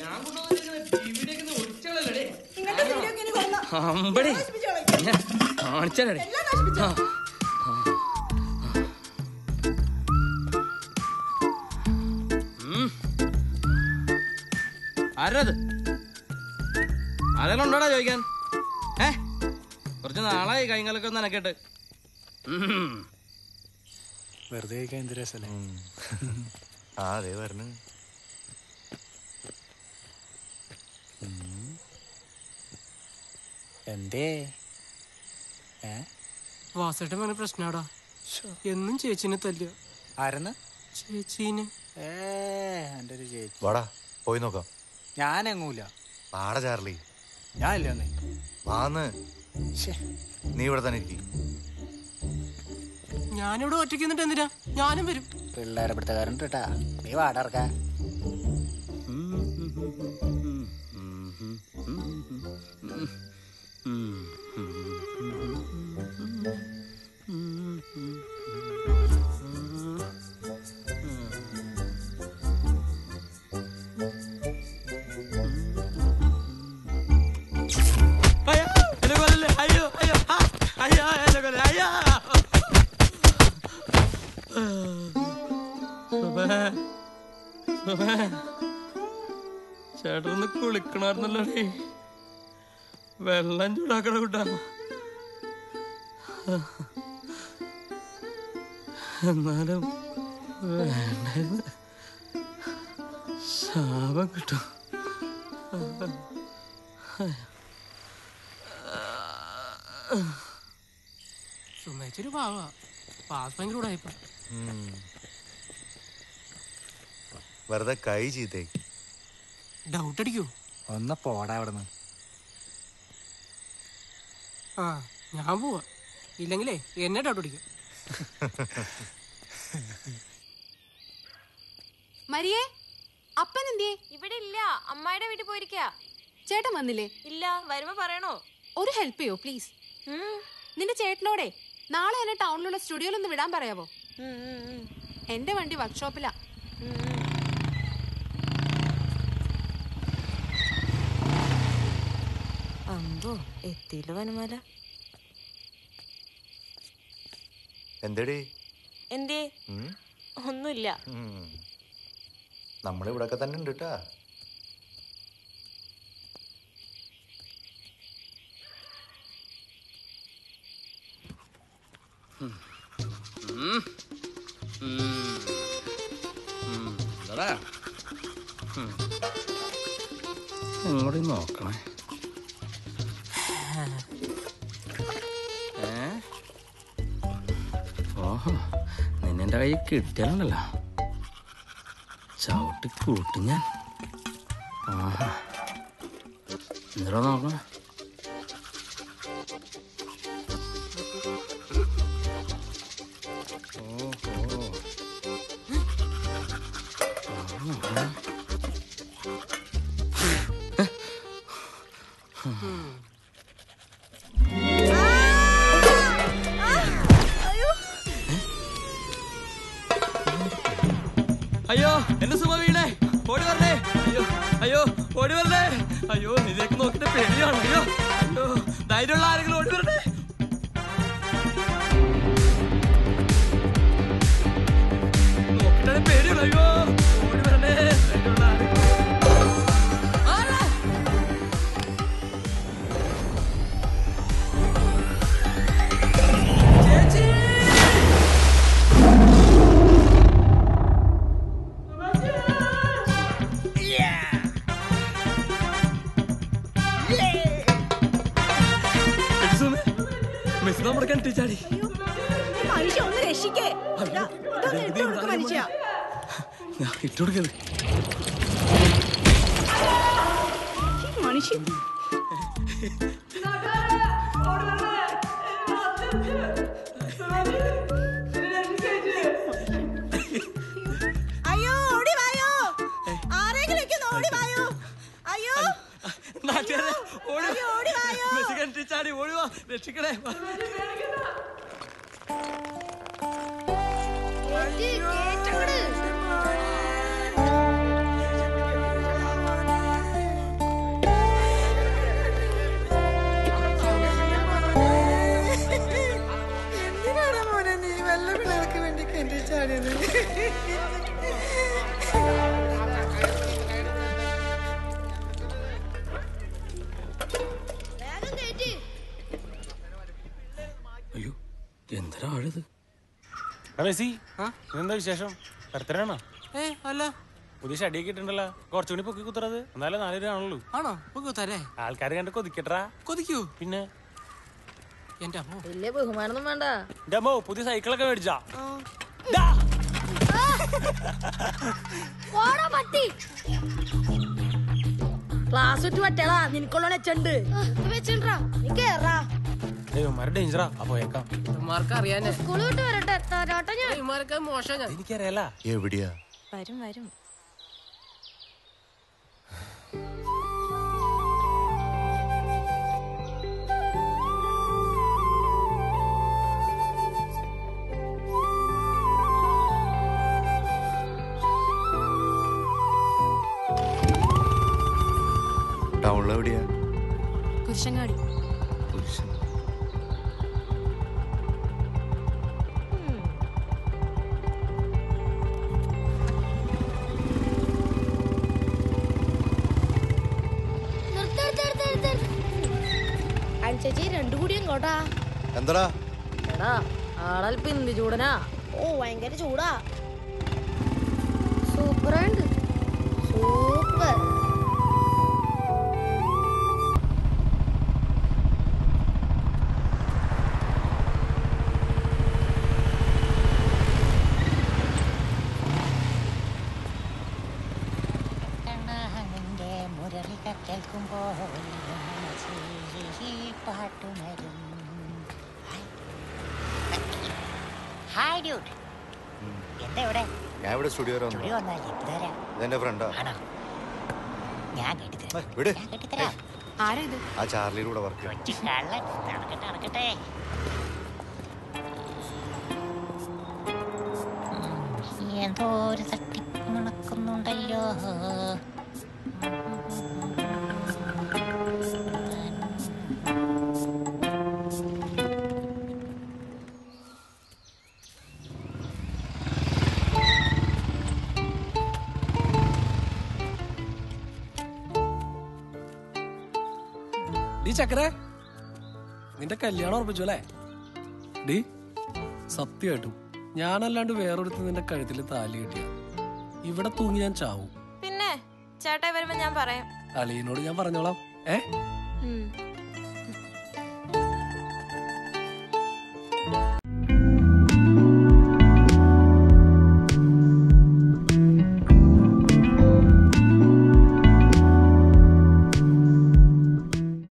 ഞാൻ കൊണ്ടുവന്നിരിക്കുന്ന ടിവിയിലേക്ക് ഒന്ന് ഒളിച്ചളല്ലേ ഇങ്ങനത്തെ video ഒക്കെ ഇനി കൊള്ളാം. അമ്പടി നശിപ്പിച്ച് കളയും. ഞാൻ കാണിച്ചാലേ എല്ലാം നശിപ്പിച്ചോ. ആരത് ആരെങ്കിലും ഉണ്ടോടാ ചോദിക്കാൻ ഏ കുറച്ച് നാളായി കൈകാലൊക്കെ ഒന്ന് നനക്കട്ട് വെറുതെ കഴിക്കാൻ എന്ത് രസല്ലേ ആ അതെ പറഞ്ഞു എന്തേ ഏ വാസയുടെ മോനെ പ്രശ്നാടാ എന്നും ചേച്ചിനെ തല്ലുക ആരെന്ന് ചേച്ചീനെ ഏ എൻ്റെ ഒരു ചേച്ചി വാടാ പോയി നോക്കാം ഞാനെങ്ങൂല വാടാ ചാർലി ഞാൻ ഇല്ല ഒന്നേ വാന്ന് ശ്ശേ, നീ ഇവിടെ തന്നെ ഇരിക്കും ഞാനിവിടെ ഒറ്റയ്ക്ക് നിന്നിട്ട് എന്തിനാ ഞാനും വരും പിള്ളേരെ പിടുത്തക്കാരൻ കേട്ടാ നീ വാടർക്കാ അയ്യോ എന്നെ കൊല്ലല്ലേ അയ്യോ അയ്യോ ആ, അയ്യോ എന്നെ കൊല്ലേ അയ്യോ സുബേ, സുബേ. ചേട്ടനൊന്ന് കുളിക്കണമായിരുന്നല്ലോ ഡേ വെള്ളം ചൂടാക്കണ കൂട്ടാ എന്നാലും വേണ്ടായിരുന്നു ശാപം കിട്ടും സുമേച്ചൊരു പാവാ പാസ് ഭയങ്കര ഉടായിപ്പ വെറുതെ കൈ ചീത്തേ ഡൗട്ട് അടിക്കൂ ഒന്ന് പോടാ അവിടെ നിന്ന് ആ ഞാൻ പോവാ ഇല്ലെങ്കിലേ എന്നെ ഡൗട്ട് അടിക്കും മരിയേ അപ്പൻ എന്തിയേ ഇവിടെ ഇല്ല അമ്മായിടെ വീട്ടിൽ പോയിരിക്കാ ചേട്ടൻ വന്നില്ലേ ഇല്ല വരുമ്പോ പറയണോ ഒരു ഹെൽപ്പ് ചെയ്യോ പ്ലീസ് ഉം. നിന്റെ ചേട്ടനോടെ നാളെ എന്നെ ടൗണിലുള്ള സ്റ്റുഡിയോയിൽ ഒന്ന് വിടാൻ പറയാവോ ഉം, ഉം, ഉം. എന്റെ വണ്ടി വർക്ക്ഷോപ്പിലാ ഉം, ഉം. അമ്പോ എത്തിയില്ല വനമാല എന്തേടി എന്തേ ഉം? ഒന്നുമില്ല ഉം. നമ്മളിവിടൊക്കെ തന്നെ ഉണ്ട് കേട്ടാ എന്താടാ ഇങ്ങോട്ട് നോക്കണേ ഏ ഓഹോ നിന്നെ എൻ്റെ കയ്യിൽ കിട്ടിയാലുണ്ടല്ലോ ചവിട്ടി കൂട്ടും ഞാൻ ആഹാ എന്താ നോക്കണേ ഓഹോ അയ്യോ എന്റെ സുമ വീണേ ഓടി വരണേ അയ്യോ അയ്യോ ഓടി വരണേ അയ്യോ ഇതിലേക്ക് നോക്കിട്ട് പേടിയാണ് അയ്യോ അയ്യോ ധൈര്യമുള്ള ആരെങ്കിലും ഓടി വരണേ നോക്കിട്ടാണ് പേടിയുള്ളൂ അയ്യോ ഓടി വരണേ ധൈര്യമുള്ള ആരെങ്കിലും ആരാ? ചേച്ചി മിസ് നമ്മുടെ കിണറ്റി ചാടി ഈ മനുഷ്യ ഒന്ന് രക്ഷിക്കേ ഇതാ, ഇതൊന്ന് ഇട്ട് കൊടുക്ക് മനുഷ്യ ഞാൻ ഇട്ടുകൊടുക്കത് ഈ മനുഷ്യ അയ്യോ ഓടി വായോ ആരെങ്കിലും ഒക്കെ ഒന്ന് ഓടി വായോ അയ്യോ നാട്ടുകാരെ ഓടി അയ്യോ, ഓടി വായോ. മിസ് കിണറ്റി ചാടി ഓടി വാ രക്ഷിക്കണേ വാ. മെസ്സി ആ? ഇതെന്താ വിശേഷം ബർത്ത്ഡേ ഏ അല്ല പുതിയ ഷടിയൊക്കെ ഇട്ടുണ്ടല്ലോ കുറച്ചുകൂടി പൊക്കി കുത്തുறது എന്നാലേ നാല് ആണല്ലോ ആണോ ഒക്കെ തരേ ആൾക്കാർ കണ്ട് കൊതിക്കട്ടാ കൊതിക്കൂ പിന്നെ എന്റെ അമ്മോ വലിയ ബഹുമാനൊന്നും വേണ്ട എന്റെ അമ്മോ പുതിയ സൈക്കിളൊക്കെ മേടിച്ചാ ഓടാ പട്ടി ക്ലാസ് വിട്ട് പറ്റേടാ നിനക്കുള്ള വെച്ചുണ്ട് വെച്ചിട്ടാ നീ കേറാ ദൈവന്മാരെ ഡേഞ്ചറാ ആ പോയേക്കാം ഇമാർക്ക് അറിയാനേ സ്കൂൾ വിട്ട് വരട്ടെ തരാട്ടെ ഞാൻ ഇമാർക്ക് മോശം ഞാൻ എനിക്കറിയാല എവിടെയാ വരും വരും ടൗണിൽ എവിടെയാ കുരിശങ്ങാടി പുരുഷൻ അനുസരിച്ച് രണ്ടു കൂടി എങ്ങോട്ടാ എന്താടാ എടാ ആളൽപ്പ് എന്ത് ചൂടനാ ഓ ഭയങ്കര ചൂടാ സൂപ്പറുണ്ട് സൂപ്പർ കണ്ണാഹന്റെ മുരളിക കേൾക്കുമ്പോൾ മനസ്സിൽ പാട്ടുണരും ഹായ് ഡ്യൂട്ട് എന്താ ഇവിടെ ഞാൻ ഇവിടെ സ്റ്റുഡിയോ വരെ സ്റ്റുഡിയോ വന്നു വന്നാൽ എന്തരാ ഇതെന്റെ ഫ്രണ്ടാ ആണോ ഞാൻ കെട്ടിത്തരാം വിട് ഞാൻ കെട്ടിത്തരാം ആരാ ഇത് ആ ചാർലിയുടെ വർക്ക് കൊച്ചു കള്ളൻ നടക്കട്ടെ നടക്കട്ടെ ഉം, എന്തോ ഒരു തട്ടിപ്പ് നടക്കുന്നുണ്ടല്ലോ ഡീ ചക്കരെ നിന്റെ കല്യാണം ഉറപ്പിച്ചു അല്ലേ ഡീ സത്യമായിട്ടും ഞാനല്ലാണ്ട് വേറൊരുത്ത് നിന്റെ കഴുത്തിൽ താലി കിട്ടിയ ഇവിടെ തൂങ്ങി ഞാൻ ചാവും പിന്നെ ചേട്ടായി വരുമ്പോ ഞാൻ പറയാം അളിയനോട് ഞാൻ പറഞ്ഞോളാം ഏ ഉം.